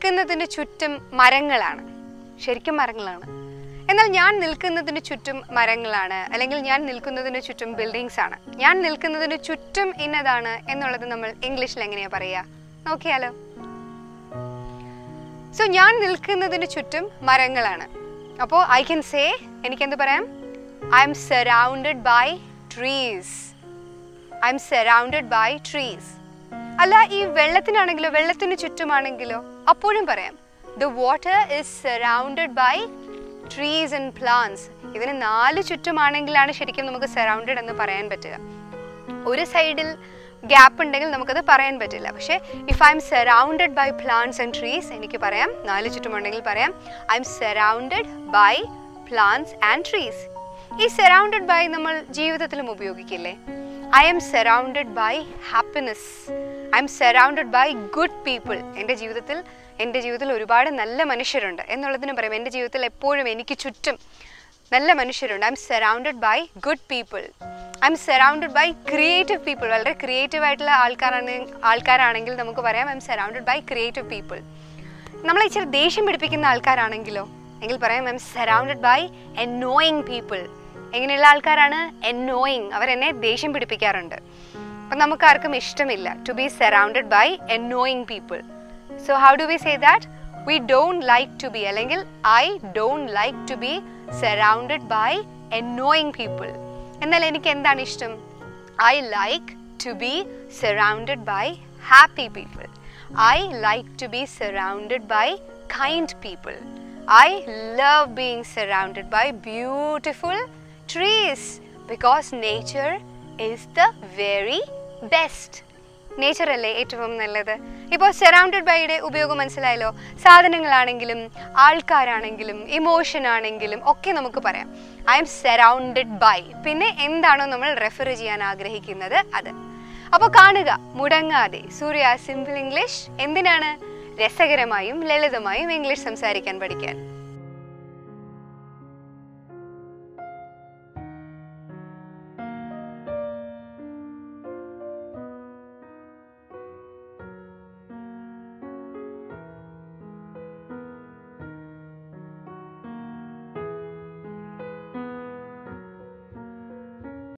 നിൽക്കുന്നതിന് ചുറ്റും മരങ്ങളാണ് ശരിക്കും മരങ്ങളാണ് എന്നാൽ ഞാൻ നിൽക്കുന്നതിന് ചുറ്റും മരങ്ങളാണ് അല്ലെങ്കിൽ ഞാൻ നിൽക്കുന്നതിന് ചുറ്റും ബിൽഡിങ്സ് ആണ് ഞാൻ നിൽക്കുന്നതിന് ചുറ്റും ഇന്നതാണ് എന്നുള്ളത് നമ്മൾ ഇംഗ്ലീഷിൽ എങ്ങനെയാ പറയുക നോക്കിയാലോ സോ ഞാൻ നിൽക്കുന്നതിന് ചുറ്റും മരങ്ങളാണ് അപ്പോൾ ഐ കൻ സേ എനിക്ക് എന്ത് പറയാം I'm surrounded by trees I'm surrounded by trees അല്ല ഈ വെള്ളത്തിനാണെങ്കിലോ വെള്ളത്തിന് ചുറ്റുമാണെങ്കിലോ അപ്പോഴും പറയാം the water is surrounded by trees and plants ഇതിന് നാല് ചുറ്റുമാണെങ്കിലാണ് ശരിക്കും നമുക്ക് സറൗണ്ടഡ് എന്ന് പറയാൻ പറ്റുക ഒരു സൈഡിൽ ഗ്യാപ്പ് ഉണ്ടെങ്കിൽ നമുക്കത് പറയാൻ പറ്റില്ല പക്ഷേ if I'm surrounded by plants and trees എനിക്ക് പറയാം നാല് ചുറ്റുമുണ്ടെങ്കിൽ പറയാം I'm surrounded by plants and trees ഈ സറൗണ്ടഡ് ബൈ നമ്മൾ ജീവിതത്തിലും ഉപയോഗിക്കില്ലേ I'm surrounded by happiness I'm surrounded by good people എൻ്റെ ജീവിതത്തിൽ എൻ്റെ ജീവിതത്തിൽ ഒരുപാട് നല്ല മനുഷ്യരുണ്ട് എന്നുള്ളതിന് പറയും എൻ്റെ ജീവിതത്തിൽ എപ്പോഴും എനിക്ക് ചുറ്റും നല്ല മനുഷ്യരുണ്ട് I'm surrounded by good people I'm surrounded by creative people വളരെ ക്രിയേറ്റീവ് ആയിട്ടുള്ള ആൾക്കാരാണ് ആൾക്കാരാണെങ്കിൽ നമുക്ക് പറയാം I'm surrounded by creative people നമ്മളെ ഇച്ചിരി ദേഷ്യം പിടിപ്പിക്കുന്ന ആൾക്കാരാണെങ്കിലോ എങ്കിൽ പറയാം I'm surrounded by annoying people എങ്ങനെയുള്ള ആൾക്കാരാണ് എന്നോയിങ് അവർ എന്നെ ദേഷ്യം പിടിപ്പിക്കാറുണ്ട് അപ്പം നമുക്ക് ആർക്കും ഇഷ്ടമില്ല to be surrounded by annoying people so how do we say that we don't like to be അല്ലെങ്കിൽ I don't like to be surrounded by annoying people എന്നാൽ എനിക്ക് എന്താണ് ഇഷ്ടം I like to be surrounded by happy people I like to be surrounded by kind people I love being surrounded by beautiful trees because nature is the very best nature അല്ലേ ഏറ്റവും നല്ലത് ഇപ്പോൾ surrounded ബൈയുടെ ഉപയോഗം മനസ്സിലായല്ലോ സാധനങ്ങളാണെങ്കിലും ആൾക്കാരാണെങ്കിലും emotion ആണെങ്കിലും ഒക്കെ നമുക്ക് പറയാം ഐ എം സറൗണ്ടഡ് ബൈ പിന്നെ എന്താണോ നമ്മൾ റെഫർ ചെയ്യാൻ ആഗ്രഹിക്കുന്നത് അത് അപ്പോൾ കാണുക മുടങ്ങാതെ സൂര്യ സിമ്പിൾ ഇംഗ്ലീഷ് എന്തിനാണ് രസകരമായും ലളിതമായും ഇംഗ്ലീഷ് സംസാരിക്കാൻ പഠിക്കാൻ